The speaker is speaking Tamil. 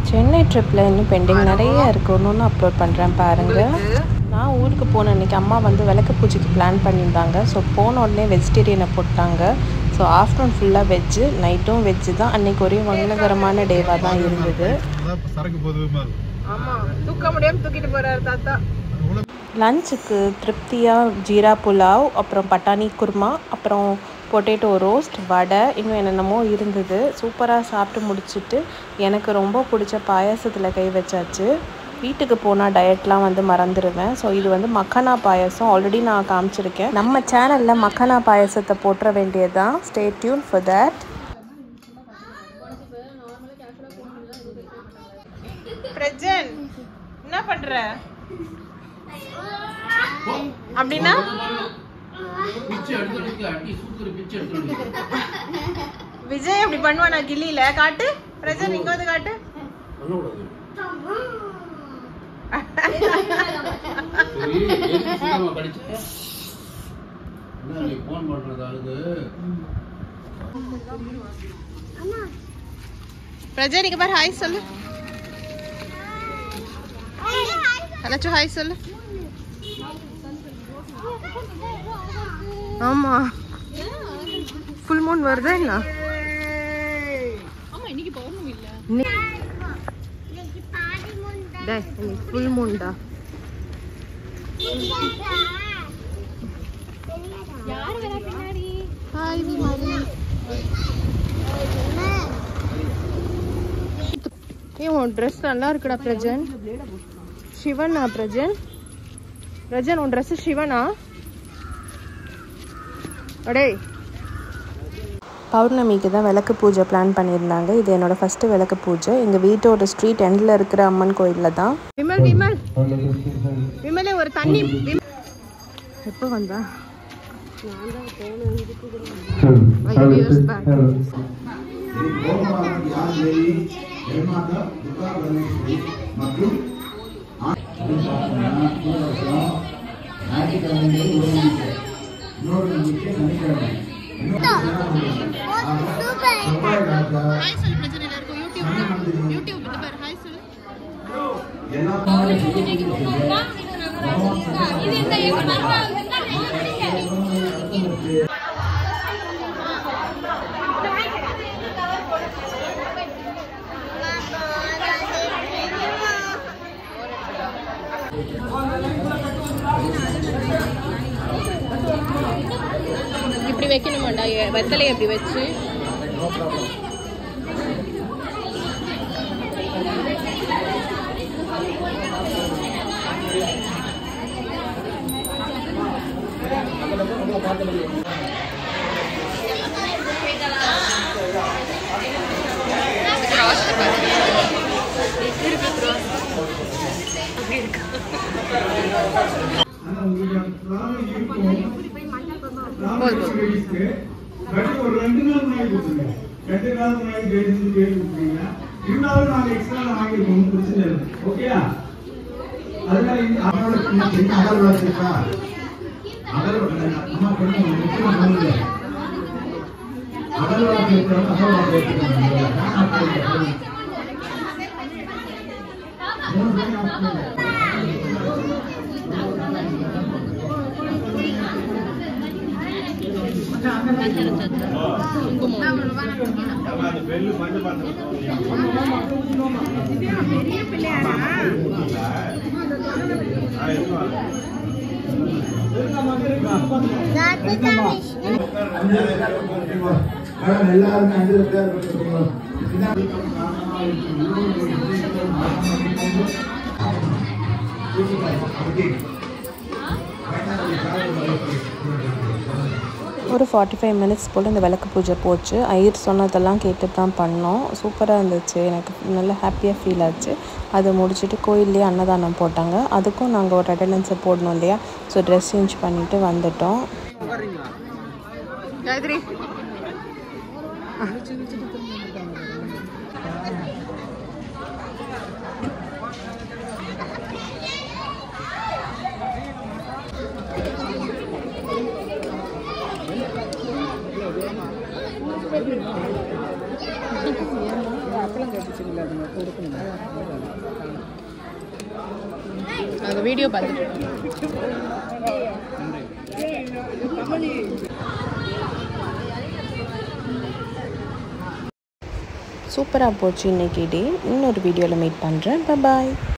சென்னை ட்ரிப்பில் இன்னும் பெண்டிங் நிறைய இருக்குது ஒன்று ஒன்று அப்லோட் பண்ணுறேன் பாருங்கள் நான் ஊருக்கு போன அன்றைக்கி அம்மா வந்து விளக்கு பூஜைக்கு பிளான் பண்ணியிருந்தாங்க ஸோ போன உடனே வெஜிடேரியனை போட்டாங்க ஸோ ஆஃப்டர்நூன் ஃபுல்லாக வெஜ்ஜு நைட்டும் வெஜ்ஜு தான் அன்றைக்கி ஒரே மங்களகரமான டேவாக தான் இருந்தது அதான் இப்ப சரக்கு போதுமா இருக்கும் ஆமா தூக்க முடியாம தூக்கிட்டு போறாரு தாத்தா லஞ்சுக்கு திருப்தியாக ஜீரா புலாவ் அப்புறம் பட்டாணி குருமா அப்புறம் பொட்டேட்டோ ரோஸ்ட் வடை இன்னும் என்னென்னமோ இருந்தது சூப்பராக சாப்பிட்டு முடிச்சிட்டு எனக்கு ரொம்ப பிடிச்ச பாயாசத்தில் கை வச்சாச்சு வீட்டுக்கு போனால் டயட்லாம் வந்து மறந்துடுவேன் ஸோ இது வந்து மக்கானா பாயாசம் ஆல்ரெடி நான் காமிச்சிருக்கேன் நம்ம சேனலில் மக்கானா பாயாசத்தை போட்டுற வேண்டியது தான் ஸ்டே டியூன் ஃபார் தேட் பிரஜன் என்ன பண்ற அப்படின்னா விஜய் அப்படி பண்ணுவானா கில்லியில காட்டு பிரஜன் இங்க வந்து காட்டு பிரஜன் இங்க பாரு ஹாய் சொல்லு அலச்சு ஹாய் சொல்லு ஆமா ஃபுல் மூன் வருதா என்ன ஃபுல் மூன்டா ஹாய் விமாரி ஏய் உன் ட்ரெஸ் நல்லா இருக்குடா பிரஜன் சிவனா பிரஜன் பிரஜன் உன் ட்ரெஸ் சிவனா அடே பௌர்ணமிக்கு தான் விளக்கு பூஜை பிளான் பண்ணியிருந்தாங்க இது என்னோடய ஃபஸ்ட்டு விளக்கு பூஜை எங்கள் வீட்டோட ஸ்ட்ரீட் எண்டில் இருக்கிற அம்மன் கோயிலில் தான் விமல் விமல் விமலே ஒரு தண்ணி விம்- எப்போ வந்தா Five years back. ஹாய் சொல்லு பிரச்சனை இல்லை இருக்கும் யூடியூப் யூடியூப் இந்த பாரு ஹாய் சொல்லு இப்படி வைக்கணுமாண்டா எ- வெத்தலையை இப்படி வச்சு பட் ஒரு ரெண்டு நாள் முன்னாடி கொடுத்துருங்க ரெண்டு நாள் முன்னாடி பேசி பேசி கொடுத்தீங்கன்னா இருந்தாலும் நாங்க எக்ஸ்ட்ரா வாங்கிருக்கோம் ஒன்றும் பிரச்சனை இல்லை ஓகேயா அதனால இந்த அவனோட சின்ன சின்ன அகல் வளர்ச்சிருக்கா அகல் அம்மா கொஞ்சம் முக்கியமா பண்ணுங்க அகல் வளர்ச்சி அகல் வளர்ச்சி எல்லாருமே அஞ்சு பேர் ஒரு ஃபார்ட்டி ஃபைவ் மினிட்ஸ் போல் இந்த விளக்கு பூஜை போச்சு ஐயர் சொன்னதெல்லாம் கேட்டு தான் பண்ணோம் சூப்பராக இருந்துச்சு எனக்கு நல்ல ஹாப்பியாக ஃபீல் ஆச்சு அதை முடிச்சுட்டு கோயில்லேயே அன்னதானம் போட்டாங்க அதுக்கும் நாங்கள் ஒரு அட்டண்டன்ஸை போடணும் இல்லையா ஸோ ட்ரெஸ் சேஞ்ச் பண்ணிவிட்டு வந்துட்டோம் காயத்ரி அப்பளம் கட்டிச்சிங்களா அது மட்டும் அந்த வீடியோ பார்த்துட்டு சூப்பராக போச்சு இன்னைக்கு டே இன்னொரு வீடியோவில் மீட் பண்ணுறேன் பாய்